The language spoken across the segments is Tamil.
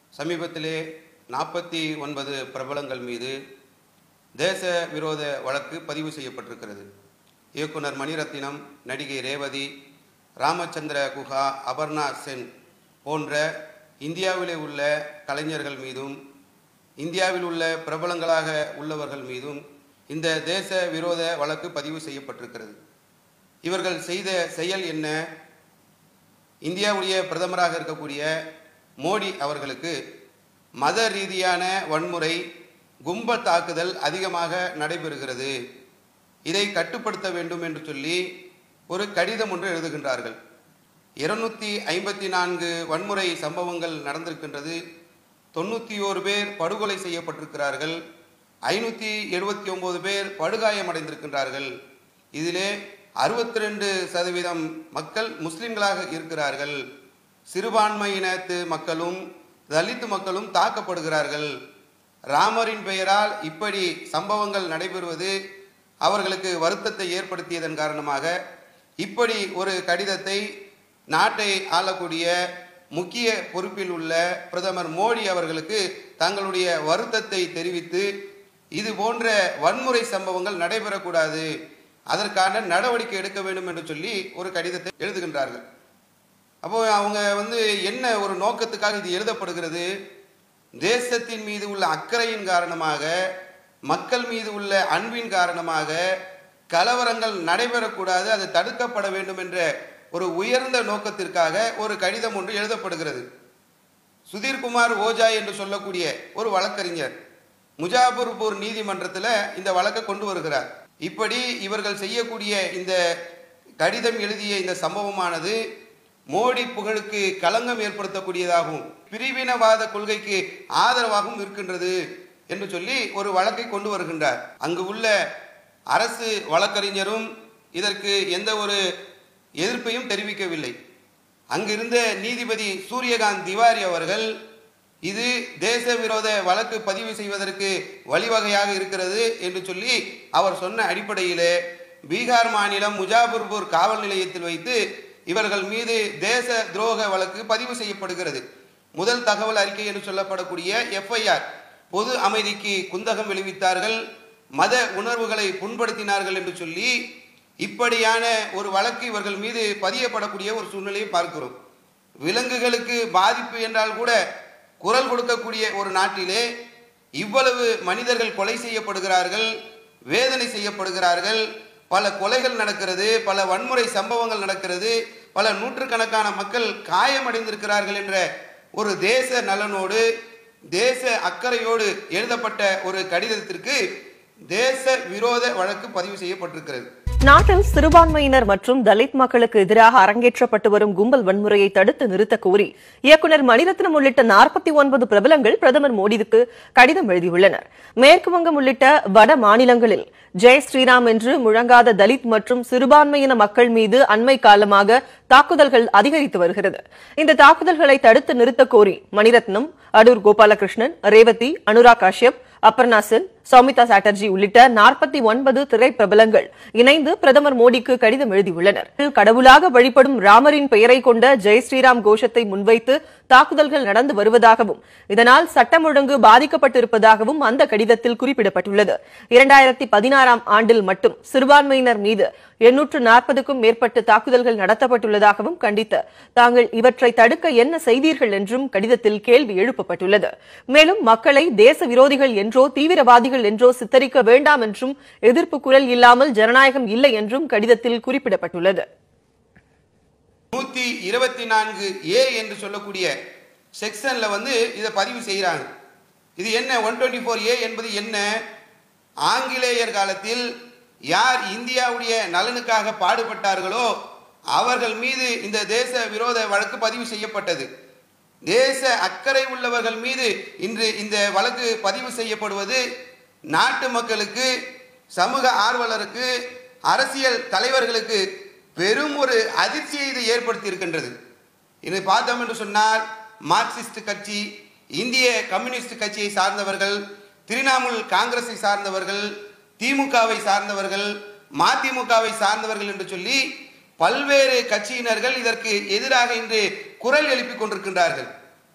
சமீபத்திலே நாற்பத்தி ஒன்பது பிரபலங்கள் மீது தேச விரோத வழக்கு பதிவு செய்யப்பட்டிருக்கிறது இயக்குனர் மணிரத்தினம் நடிகை ரேவதி ராமச்சந்திர குஹா அபர்ணா சென் போன்ற இந்தியாவிலே உள்ள கலைஞர்கள் மீதும் இந்தியாவில் உள்ள பிரபலங்களாக உள்ளவர்கள் மீதும் இந்த தேச விரோத வழக்கு பதிவு செய்யப்பட்டிருக்கிறது இவர்கள் செய்த செயல் என்ன இந்தியாவுடைய பிரதமராக இருக்கக்கூடிய மோடி அவர்களுக்கு மத ரீதியான வன்முறை கும்பல் தாக்குதல் அதிகமாக நடைபெறுகிறது இதை கட்டுப்படுத்த வேண்டும் என்று சொல்லி ஒரு கடிதம் ஒன்று எழுதுகின்றார்கள் இருநூத்தி ஐம்பத்தி நான்கு வன்முறை சம்பவங்கள் நடந்திருக்கின்றது தொண்ணூற்றி ஓரு பேர் படுகொலை செய்யப்பட்டிருக்கிறார்கள் ஐநூற்றி எழுபத்தி ஒம்பது பேர் படுகாயமடைந்திருக்கின்றார்கள் இதிலே அறுபத்தி ரெண்டு சதவீதம் மக்கள் முஸ்லிம்களாக இருக்கிறார்கள் சிறுபான்மையினத்து மக்களும் தலித்து மக்களும் தாக்கப்படுகிறார்கள் ராமரின் பெயரால் இப்படி சம்பவங்கள் நடைபெறுவது அவர்களுக்கு வருத்தத்தை ஏற்படுத்தியதன் காரணமாக இப்படி ஒரு கடிதத்தை நாட்டை ஆளக்கூடிய முக்கிய பொறுப்பில் உள்ள பிரதமர் மோடி அவர்களுக்கு தங்களுடைய வருத்தத்தை தெரிவித்து இது போன்ற வன்முறை சம்பவங்கள் நடைபெறக்கூடாது அதற்கான நடவடிக்கை எடுக்க வேண்டும் என்று சொல்லி ஒரு கடிதத்தை எழுதுகின்றார்கள் அப்போ அவங்க வந்து என்ன ஒரு நோக்கத்துக்காக இது எழுதப்படுகிறது தேசத்தின் மீது உள்ள அக்கறையின் காரணமாக மக்கள் மீது உள்ள அன்பின் காரணமாக கலவரங்கள் நடைபெறக்கூடாது அது தடுக்கப்பட வேண்டும் என்ற ஒரு உயர்ந்த நோக்கத்திற்காக ஒரு கடிதம் ஒன்று எழுதப்படுகிறது சுதீர்குமார் ஓஜா என்று சொல்லக்கூடிய ஒரு வழக்கறிஞர் முஜாபர்பூர் நீதிமன்றத்தில் இந்த வழக்கை கொண்டு வருகிறார் இப்படி இவர்கள் செய்யக்கூடிய இந்த கடிதம் எழுதிய இந்த சம்பவமானது மோடி புகழுக்கு களங்கம் ஏற்படுத்தக்கூடியதாகவும் பிரிவினவாத கொள்கைக்கு ஆதரவாகவும் இருக்கின்றது என்று சொல்லி ஒரு வழக்கை கொண்டு வருகின்றார் அங்கு உள்ள அரசு வழக்கறிஞரும் இதற்கு எந்த ஒரு எதிர்ப்பையும் தெரிவிக்கவில்லை அங்கிருந்த நீதிபதி சூரியகாந்த் திவாரி அவர்கள் இது தேச விரோத வழக்கு பதிவு செய்வதற்கு வழிவகையாக இருக்கிறது என்று சொல்லி அவர் சொன்ன அடிப்படையிலே பீகார் மாநிலம் முஜாபர்பூர் காவல் நிலையத்தில் வைத்து இவர்கள் மீது தேச துரோக வழக்கு பதிவு செய்யப்படுகிறது முதல் தகவல் அறிக்கை என்று சொல்லப்படக்கூடிய எஃப்ஐஆர் பொது அமைதிக்கு குந்தகம் விளைவித்தார்கள் மத உணர்வுகளை புண்படுத்தினார்கள் என்று சொல்லி இப்படியான ஒரு வழக்கு இவர்கள் மீது பதியப்படக்கூடிய ஒரு சூழ்நிலையை பார்க்கிறோம் விலங்குகளுக்கு பாதிப்பு என்றால் கூட குரல் கொடுக்கக்கூடிய ஒரு நாட்டிலே இவ்வளவு மனிதர்கள் கொலை செய்யப்படுகிறார்கள் வேதனை செய்யப்படுகிறார்கள் பல கொலைகள் நடக்கிறது பல வன்முறை சம்பவங்கள் நடக்கிறது பல நூற்றுக்கணக்கான மக்கள் காயமடைந்திருக்கிறார்கள் என்ற ஒரு தேச நலனோடு தேச அக்கறையோடு எழுதப்பட்ட ஒரு கடிதத்திற்கு தேச விரோத வழக்கு பதிவு செய்யப்பட்டிருக்கிறது நாட்டில் சிறுபான்மையினர் மற்றும் தலித் மக்களுக்கு எதிராக அரங்கேற்றப்பட்டு வரும் கும்பல் வன்முறையை தடுத்து நிறுத்த கோரி இயக்குநர் மணிரத்னம் உள்ளிட்ட நாற்பத்தி ஒன்பது பிரபலங்கள் பிரதமர் மோடிக்கு கடிதம் எழுதியுள்ளனர் மேற்கு வங்கம் உள்ளிட்ட வட மாநிலங்களில் ஜெய் ஸ்ரீராம் என்று முழங்காத தலித் மற்றும் சிறுபான்மையின மக்கள் மீது அண்மை காலமாக தாக்குதல்கள் அதிகரித்து வருகிறது இந்த தாக்குதல்களை தடுத்து நிறுத்த கோரி மணிரத்னம் அடூர் கோபாலகிருஷ்ணன் ரேவதி அனுராக் காஷ்யப் அபர்ணா சென் சௌமிதா சாட்டர்ஜி உள்ளிட்ட நாற்பத்தி ஒன்பது திரைப்பிரபலங்கள் இணைந்து பிரதமர் மோடிக்கு கடிதம் எழுதியுள்ளனர் கடவுளாக வழிபடும் ராமரின் பெயரை கொண்ட ஜெய் ஸ்ரீராம் கோஷத்தை முன்வைத்து தாக்குதல்கள் நடந்து வருவதாகவும் இதனால் சட்டம் ஒழுங்கு பாதிக்கப்பட்டிருப்பதாகவும் அந்த கடிதத்தில் குறிப்பிடப்பட்டுள்ளது இரண்டாயிரத்தி பதினாறாம் ஆண்டில் மட்டும் சிறுபான்மையினர் மீது எண்ணூற்று நாற்பதுக்கும் மேற்பட்ட தாக்குதல்கள் நடத்தப்பட்டுள்ளதாகவும் கண்டித்து தாங்கள் இவற்றை தடுக்க என்ன செய்தீர்கள் என்றும் கடிதத்தில் கேள்வி எழுப்பப்பட்டுள்ளது மேலும் மக்களை தேச விரோதிகள் என்றோ தீவிரவாதிகள் என்றோ சித்தரிக்க வேண்டாம் என்றும் எதிர்ப்பு குரல் இல்லாமல் ஜனநாயகம் இல்லை என்றும் கடிதத்தில் குறிப்பிடப்பட்டுள்ளது நூத்தி இருபத்தி நான்கு ஏ என்று சொல்லக்கூடிய செக்ஷன்ல வந்து இதை பதிவு செய்கிறாங்க இது என்ன ஒன் டுவெண்ட்டி ஃபோர் ஏ என்பது என்ன ஆங்கிலேயர் காலத்தில் யார் இந்தியாவுடைய நலனுக்காக பாடுபட்டார்களோ அவர்கள் மீது இந்த தேச விரோத வழக்கு பதிவு செய்யப்பட்டது தேச அக்கறை உள்ளவர்கள் மீது இன்று இந்த வழக்கு பதிவு செய்யப்படுவது நாட்டு மக்களுக்கு சமூக ஆர்வலருக்கு அரசியல் தலைவர்களுக்கு பெரும் ஒரு அதிர்ச்சியை இது ஏற்படுத்தி இருக்கின்றது இதை பார்த்தோம் என்று சொன்னால் மார்க்சிஸ்ட் கட்சி இந்திய கம்யூனிஸ்ட் கட்சியை சார்ந்தவர்கள் திரிணாமுல் காங்கிரஸை சார்ந்தவர்கள் திமுகவை சார்ந்தவர்கள் மதிமுகவை சார்ந்தவர்கள் என்று சொல்லி பல்வேறு கட்சியினர்கள் இதற்கு எதிராக இன்று குரல் எழுப்பிக் கொண்டிருக்கின்றார்கள்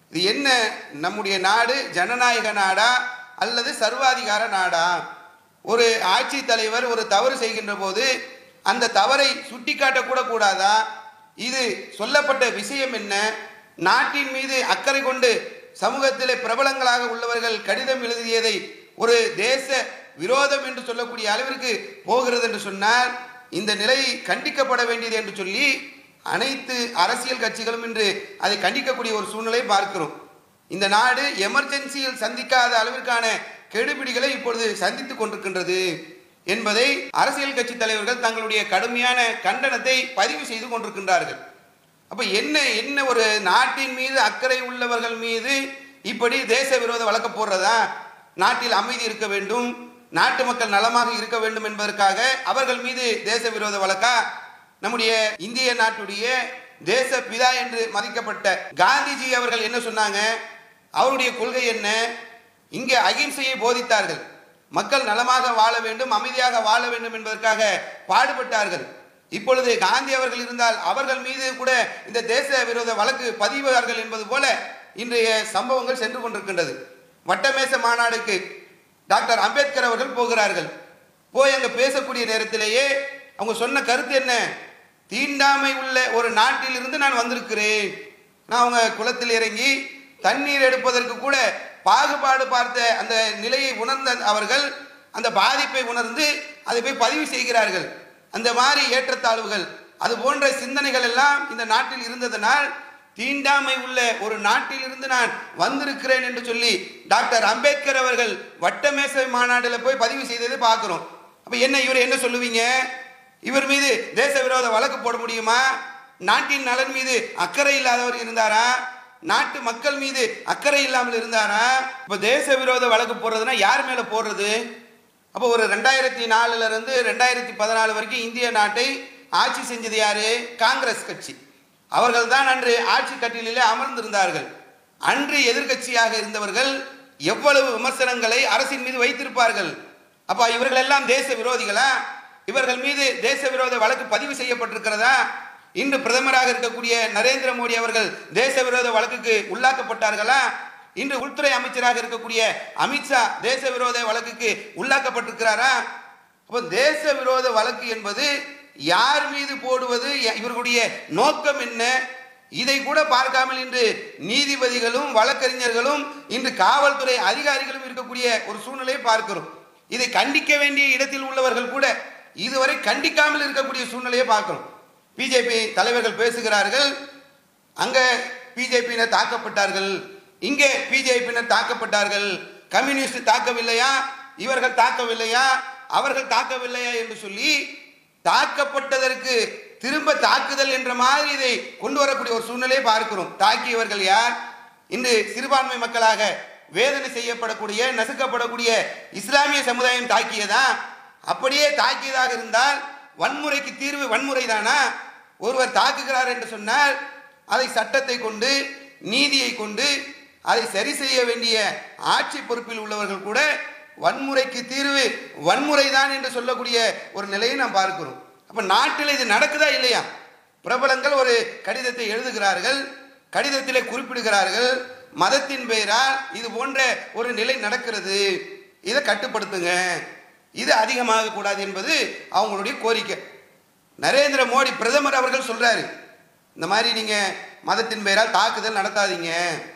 இது என்ன நம்முடைய நாடு ஜனநாயக நாடா அல்லது சர்வாதிகார நாடா ஒரு ஆட்சி தலைவர் ஒரு தவறு செய்கின்ற போது அந்த தவறை சுட்டிக்காட்டக்கூட கூடாதா இது சொல்லப்பட்ட விஷயம் என்ன நாட்டின் மீது அக்கறை கொண்டு சமூகத்திலே பிரபலங்களாக உள்ளவர்கள் கடிதம் எழுதியதை ஒரு தேச விரோதம் என்று சொல்லக்கூடிய அளவிற்கு போகிறது என்று சொன்னால் இந்த நிலை கண்டிக்கப்பட வேண்டியது என்று சொல்லி அனைத்து அரசியல் கட்சிகளும் இன்று அதை கண்டிக்கக்கூடிய ஒரு சூழ்நிலை பார்க்கிறோம் இந்த நாடு எமர்ஜென்சியில் சந்திக்காத அளவிற்கான கெடுபிடிகளை இப்பொழுது சந்தித்துக் கொண்டிருக்கின்றது என்பதை அரசியல் கட்சி தலைவர்கள் தங்களுடைய கடுமையான கண்டனத்தை பதிவு செய்து கொண்டிருக்கின்றார்கள் அப்ப என்ன என்ன ஒரு நாட்டின் மீது அக்கறை உள்ளவர்கள் மீது இப்படி தேச விரோத வழக்கு போடுறதா நாட்டில் அமைதி இருக்க வேண்டும் நாட்டு மக்கள் நலமாக இருக்க வேண்டும் என்பதற்காக அவர்கள் மீது தேச விரோத வழக்கா நம்முடைய இந்திய நாட்டுடைய தேச பிதா என்று மதிக்கப்பட்ட காந்திஜி அவர்கள் என்ன சொன்னாங்க அவருடைய கொள்கை என்ன இங்கே அகிம்சையை போதித்தார்கள் மக்கள் நலமாக வாழ வேண்டும் அமைதியாக வாழ வேண்டும் என்பதற்காக பாடுபட்டார்கள் இப்பொழுது காந்தி அவர்கள் இருந்தால் அவர்கள் மீது கூட இந்த தேச விரோத வழக்கு பதிவார்கள் என்பது போல இன்றைய சம்பவங்கள் சென்று கொண்டிருக்கின்றது வட்டமேச மாநாடுக்கு டாக்டர் அம்பேத்கர் அவர்கள் போகிறார்கள் போய் அங்க பேசக்கூடிய நேரத்திலேயே அவங்க சொன்ன கருத்து என்ன தீண்டாமை உள்ள ஒரு நாட்டிலிருந்து நான் வந்திருக்கிறேன் நான் அவங்க குளத்தில் இறங்கி தண்ணீர் எடுப்பதற்கு கூட பாகுபாடு பார்த்த அந்த நிலையை உணர்ந்த அவர்கள் அந்த பாதிப்பை உணர்ந்து அதை போய் பதிவு செய்கிறார்கள் அந்த மாதிரி ஏற்றத்தாழ்வுகள் அது போன்ற சிந்தனைகள் எல்லாம் இந்த நாட்டில் இருந்ததனால் தீண்டாமை உள்ள ஒரு நாட்டிலிருந்து நான் வந்திருக்கிறேன் என்று சொல்லி டாக்டர் அம்பேத்கர் அவர்கள் வட்டமேசை மாநாட்டில் போய் பதிவு செய்ததை பார்க்கிறோம் அப்ப என்ன இவர் என்ன சொல்லுவீங்க இவர் மீது தேச விரோத வழக்கு போட முடியுமா நாட்டின் நலன் மீது அக்கறை இல்லாதவர் இருந்தாரா நாட்டு மக்கள் மீது அக்கறை இல்லாமல் இருந்தாரா இப்ப தேச விரோத வழக்கு போடுறதுன்னா யார் மேல போடுறது அப்போ ஒரு ரெண்டாயிரத்தி நாலுல இருந்து ரெண்டாயிரத்தி பதினாலு வரைக்கும் இந்திய நாட்டை ஆட்சி செஞ்சது யாரு காங்கிரஸ் கட்சி அவர்கள் தான் அன்று ஆட்சி கட்டிலே அமர்ந்திருந்தார்கள் அன்று எதிர்க்கட்சியாக இருந்தவர்கள் எவ்வளவு விமர்சனங்களை அரசின் மீது வைத்திருப்பார்கள் அப்ப இவர்கள் எல்லாம் தேச விரோதிகளா இவர்கள் மீது தேச விரோத வழக்கு பதிவு செய்யப்பட்டிருக்கிறதா இன்று பிரதமராக இருக்கக்கூடிய நரேந்திர மோடி அவர்கள் தேச விரோத வழக்குக்கு உள்ளாக்கப்பட்டார்களா இன்று உள்துறை அமைச்சராக இருக்கக்கூடிய அமித்ஷா தேச விரோத வழக்குக்கு உள்ளாக்கப்பட்டிருக்கிறாரா அப்போ தேச விரோத வழக்கு என்பது யார் மீது போடுவது இவர்களுடைய நோக்கம் என்ன இதை கூட பார்க்காமல் இன்று நீதிபதிகளும் வழக்கறிஞர்களும் இன்று காவல்துறை அதிகாரிகளும் இருக்கக்கூடிய ஒரு சூழ்நிலையை பார்க்கிறோம் இதை கண்டிக்க வேண்டிய இடத்தில் உள்ளவர்கள் கூட இதுவரை கண்டிக்காமல் இருக்கக்கூடிய சூழ்நிலையை பார்க்கிறோம் பிஜேபி தலைவர்கள் பேசுகிறார்கள் அங்க பிஜேபியினர் தாக்கப்பட்டார்கள் இங்கே பிஜேபியினர் தாக்கப்பட்டார்கள் கம்யூனிஸ்ட் தாக்கவில்லையா இவர்கள் தாக்கவில்லையா அவர்கள் தாக்கவில்லையா என்று சொல்லி தாக்கப்பட்டதற்கு திரும்ப தாக்குதல் என்ற மாதிரி இதை கொண்டு வரக்கூடிய ஒரு சூழ்நிலையை பார்க்கிறோம் தாக்கியவர்கள் யார் இன்று சிறுபான்மை மக்களாக வேதனை செய்யப்படக்கூடிய நசுக்கப்படக்கூடிய இஸ்லாமிய சமுதாயம் தாக்கியதா அப்படியே தாக்கியதாக இருந்தால் வன்முறைக்கு தீர்வு வன்முறை தானா ஒருவர் தாக்குகிறார் என்று சொன்னால் அதை சட்டத்தை கொண்டு நீதியை கொண்டு அதை சரி செய்ய வேண்டிய ஆட்சி பொறுப்பில் உள்ளவர்கள் கூட வன்முறைக்கு தீர்வு வன்முறை தான் என்று சொல்லக்கூடிய ஒரு நிலையை நாம் பார்க்கிறோம் அப்ப நாட்டில் இது நடக்குதா இல்லையா பிரபலங்கள் ஒரு கடிதத்தை எழுதுகிறார்கள் கடிதத்திலே குறிப்பிடுகிறார்கள் மதத்தின் பெயரால் இது போன்ற ஒரு நிலை நடக்கிறது இதை கட்டுப்படுத்துங்க இது அதிகமாக கூடாது என்பது அவங்களுடைய கோரிக்கை நரேந்திர மோடி பிரதமர் அவர்கள் சொல்றாரு இந்த மாதிரி நீங்க மதத்தின் பெயரால் தாக்குதல் நடத்தாதீங்க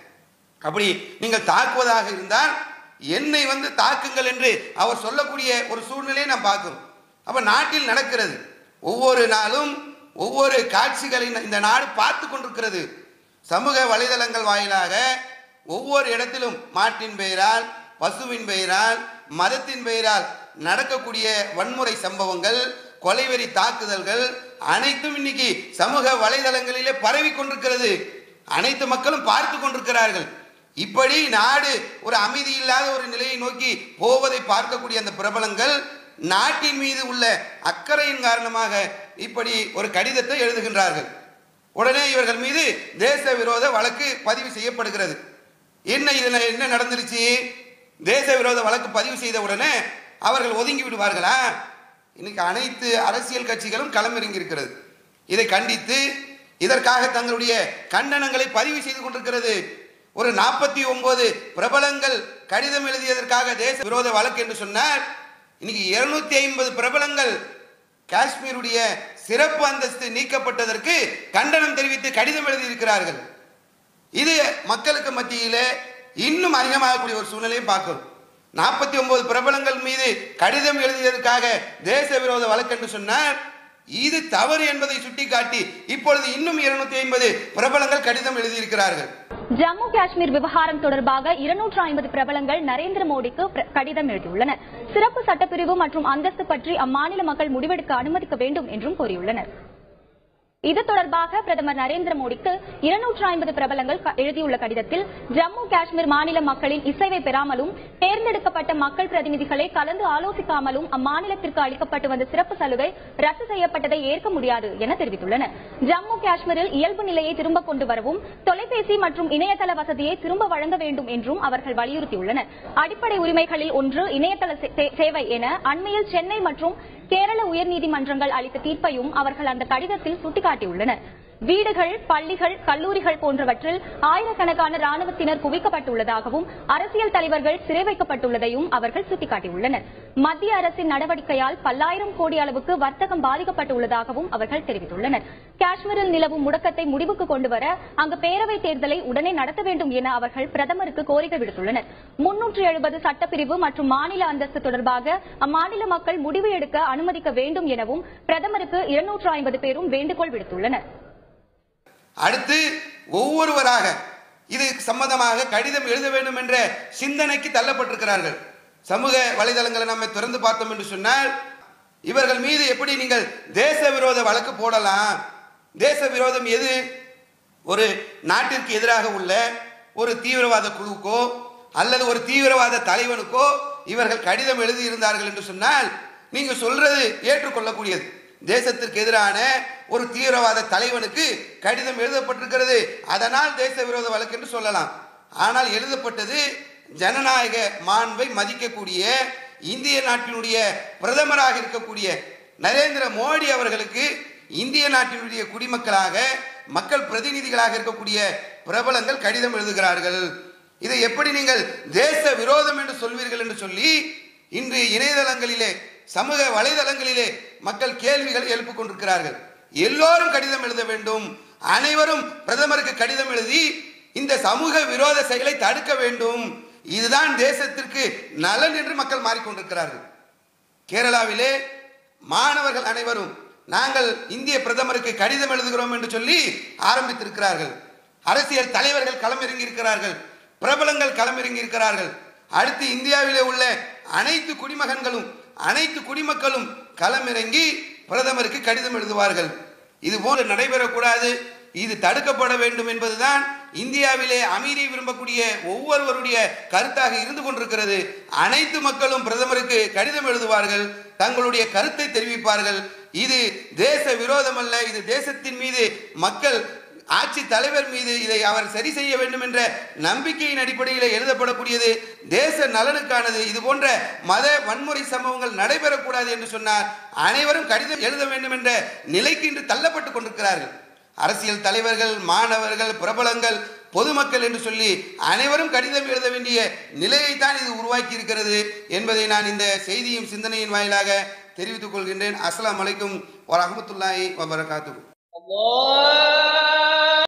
அப்படி நீங்கள் தாக்குவதாக இருந்தால் என்னை வந்து தாக்குங்கள் என்று அவர் சொல்லக்கூடிய ஒரு சூழ்நிலையை நாம் பார்க்கிறோம் அப்ப நாட்டில் நடக்கிறது ஒவ்வொரு நாளும் ஒவ்வொரு காட்சிகளை இந்த நாடு பார்த்து கொண்டிருக்கிறது சமூக வலைதளங்கள் வாயிலாக ஒவ்வொரு இடத்திலும் மாட்டின் பெயரால் பசுவின் பெயரால் மதத்தின் பெயரால் நடக்கக்கூடிய வன்முறை சம்பவங்கள் கொலைவெறி தாக்குதல்கள் அனைத்தும் இன்னைக்கு சமூக வலைதளங்களிலே பரவி கொண்டிருக்கிறது அனைத்து மக்களும் பார்த்து கொண்டிருக்கிறார்கள் இப்படி நாடு ஒரு அமைதி இல்லாத ஒரு நிலையை நோக்கி போவதை பார்க்கக்கூடிய அந்த பிரபலங்கள் நாட்டின் மீது உள்ள அக்கறையின் காரணமாக இப்படி ஒரு கடிதத்தை எழுதுகின்றார்கள் உடனே இவர்கள் மீது தேச விரோத வழக்கு பதிவு செய்யப்படுகிறது என்ன இதுல என்ன நடந்துருச்சு தேச விரோத வழக்கு பதிவு செய்த உடனே அவர்கள் ஒதுங்கி விடுவார்களா இன்னைக்கு அனைத்து அரசியல் கட்சிகளும் களமிறங்கி இருக்கிறது இதை கண்டித்து இதற்காக தங்களுடைய கண்டனங்களை பதிவு செய்து கொண்டிருக்கிறது ஒரு நாற்பத்தி ஒன்பது பிரபலங்கள் கடிதம் எழுதியதற்காக தேச விரோத வழக்கு என்று சொன்னார் இன்னைக்கு இருநூத்தி ஐம்பது பிரபலங்கள் காஷ்மீருடைய சிறப்பு அந்தஸ்து நீக்கப்பட்டதற்கு கண்டனம் தெரிவித்து கடிதம் எழுதியிருக்கிறார்கள் இது மக்களுக்கு மத்தியிலே இன்னும் அதிகமாகக்கூடிய ஒரு சூழ்நிலையை பார்க்கிறோம் நாற்பத்தி ஒன்பது பிரபலங்கள் மீது கடிதம் எழுதியதற்காக தேச விரோத வழக்கு என்று சொன்னார் இது தவறு என்பதை சுட்டிக்காட்டி இப்பொழுது இன்னும் இருநூத்தி ஐம்பது பிரபலங்கள் கடிதம் எழுதியிருக்கிறார்கள் ஜம்மு காஷ்மீர் விவகாரம் தொடர்பாக இருநூற்று ஐம்பது பிரபலங்கள் நரேந்திர மோடிக்கு பிர- கடிதம் எழுதியுள்ளனர் சிறப்பு சட்டப்பிரிவு மற்றும் அந்தஸ்து பற்றி அம்மாநில மக்கள் முடிவெடுக்க அனுமதிக்க வேண்டும் என்றும் கோரியுள்ளனர் இது தொடர்பாக பிரதமர் நரேந்திர மோடிக்கு இருநூற்று ஐம்பது பிரபலங்கள் க- எழுதியுள்ள கடிதத்தில் ஜம்மு காஷ்மீர் மாநில மக்களின் இசைவை பெறாமலும் தேர்ந்தெடுக்கப்பட்ட மக்கள் பிரதிநிதிகளை கலந்து ஆலோசிக்காமலும் அம்மாநிலத்திற்கு அளிக்கப்பட்டு வந்த சிறப்பு சலுகை ரத்து செய்யப்பட்டதை ஏற்க முடியாது என தெரிவித்துள்ளனர் ஜம்மு காஷ்மீரில் இயல்பு நிலையை திரும்ப கொண்டு வரவும் தொலைபேசி மற்றும் இணையதள வசதியை திரும்ப வழங்க வேண்டும் என்றும் அவர்கள் வலியுறுத்தியுள்ளனர் அடிப்படை உரிமைகளில் ஒன்று இணையதள சே- சே- சேவை என அண்மையில் சென்னை மற்றும் கேரள உயர்நீதிமன்றங்கள் அளித்த தீர்ப்பையும் அவர்கள் அந்த கடிதத்தில் சுட்டிக்காட்டியுள்ளனர் வீடுகள் பள்ளிகள் கல்லூரிகள் போன்றவற்றில் ஆயிரக்கணக்கான ராணுவத்தினர் குவிக்கப்பட்டுள்ளதாகவும் அரசியல் தலைவர்கள் சிறை வைக்கப்பட்டுள்ளதையும் அவர்கள் சுட்டிக்காட்டியுள்ளனர் மத்திய அரசின் நடவடிக்கையால் பல்லாயிரம் கோடி அளவுக்கு வர்த்தகம் பாதிக்கப்பட்டுள்ளதாகவும் அவர்கள் தெரிவித்துள்ளனர் காஷ்மீரில் நிலவும் முடக்கத்தை முடிவுக்கு கொண்டுவர அங்கு பேரவைத் தேர்தலை உடனே நடத்த வேண்டும் என அவர்கள் பிரதமருக்கு கோரிக்கை விடுத்துள்ளனர் முன்னூற்று எழுபது சட்டப்பிரிவு மற்றும் மாநில அந்தஸ்து தொடர்பாக அம்மாநில மக்கள் முடிவு எடுக்க அனுமதிக்க வேண்டும் எனவும் பிரதமருக்கு இருநூற்று ஐம்பது பேரும் வேண்டுகோள் விடுத்துள்ளனர் அடுத்து ஒவ்வொருவராக இது சம்பந்தமாக கடிதம் எழுத வேண்டும் என்ற சிந்தனைக்கு தள்ளப்பட்டிருக்கிறார்கள் சமூக வலைதளங்களை நம்ம திறந்து பார்த்தோம் என்று சொன்னால் இவர்கள் மீது எப்படி நீங்கள் தேச விரோத வழக்கு போடலாம் தேச விரோதம் எது ஒரு நாட்டிற்கு எதிராக உள்ள ஒரு தீவிரவாத குழுக்கோ அல்லது ஒரு தீவிரவாத தலைவனுக்கோ இவர்கள் கடிதம் எழுதி இருந்தார்கள் என்று சொன்னால் நீங்க சொல்றது ஏற்றுக்கொள்ளக்கூடியது தேசத்திற்கு எதிரான ஒரு தீவிரவாத தலைவனுக்கு கடிதம் எழுதப்பட்டிருக்கிறது அதனால் தேச விரோத வழக்கு என்று சொல்லலாம் ஆனால் எழுதப்பட்டது ஜனநாயக மாண்பை மதிக்கக்கூடிய இந்திய நாட்டினுடைய பிரதமராக இருக்கக்கூடிய நரேந்திர மோடி அவர்களுக்கு இந்திய நாட்டினுடைய குடிமக்களாக மக்கள் பிரதிநிதிகளாக இருக்கக்கூடிய பிரபலங்கள் கடிதம் எழுதுகிறார்கள் இதை எப்படி நீங்கள் தேச விரோதம் என்று சொல்வீர்கள் என்று சொல்லி இன்று இணையதளங்களிலே சமூக வலைதளங்களிலே மக்கள் கேள்விகளை எழுப்பிக் கொண்டிருக்கிறார்கள் எல்லோரும் கடிதம் எழுத வேண்டும் அனைவரும் பிரதமருக்கு கடிதம் எழுதி இந்த சமூக விரோத செயலை தடுக்க வேண்டும் இதுதான் தேசத்திற்கு நலன் என்று மக்கள் மாறிக்கொண்டிருக்கிறார்கள் கேரளாவிலே மாணவர்கள் அனைவரும் நாங்கள் இந்திய பிரதமருக்கு கடிதம் எழுதுகிறோம் என்று சொல்லி ஆரம்பித்திருக்கிறார்கள் அரசியல் தலைவர்கள் களமிறங்கி இருக்கிறார்கள் பிரபலங்கள் களமிறங்கி இருக்கிறார்கள் அடுத்து இந்தியாவிலே உள்ள அனைத்து குடிமகன்களும் அனைத்து குடிமக்களும் களமிறங்கி பிரதமருக்கு கடிதம் எழுதுவார்கள் இது போன்று நடைபெறக்கூடாது இது தடுக்கப்பட வேண்டும் என்பதுதான் இந்தியாவிலே அமைதியை விரும்பக்கூடிய ஒவ்வொருவருடைய கருத்தாக இருந்து கொண்டிருக்கிறது அனைத்து மக்களும் பிரதமருக்கு கடிதம் எழுதுவார்கள் தங்களுடைய கருத்தை தெரிவிப்பார்கள் இது தேச விரோதம் அல்ல இது தேசத்தின் மீது மக்கள் ஆட்சி தலைவர் மீது இதை அவர் சரி செய்ய வேண்டும் என்ற நம்பிக்கையின் அடிப்படையில் எழுதப்படக்கூடியது தேச நலனுக்கானது இது போன்ற மத வன்முறை சம்பவங்கள் நடைபெறக்கூடாது என்று சொன்னார் அனைவரும் கடிதம் எழுத வேண்டும் என்ற நிலைக்கு இன்று தள்ளப்பட்டு கொண்டிருக்கிறார்கள் அரசியல் தலைவர்கள் மாணவர்கள் பிரபலங்கள் பொதுமக்கள் என்று சொல்லி அனைவரும் கடிதம் எழுத வேண்டிய நிலையை தான் இது உருவாக்கி இருக்கிறது என்பதை நான் இந்த செய்தியும் சிந்தனையின் வாயிலாக தெரிவித்துக் கொள்கின்றேன் அஸ்ஸலாமு அலைக்கும் வரஹ்மத்துல்லாஹி வபரகாத்துஹு الله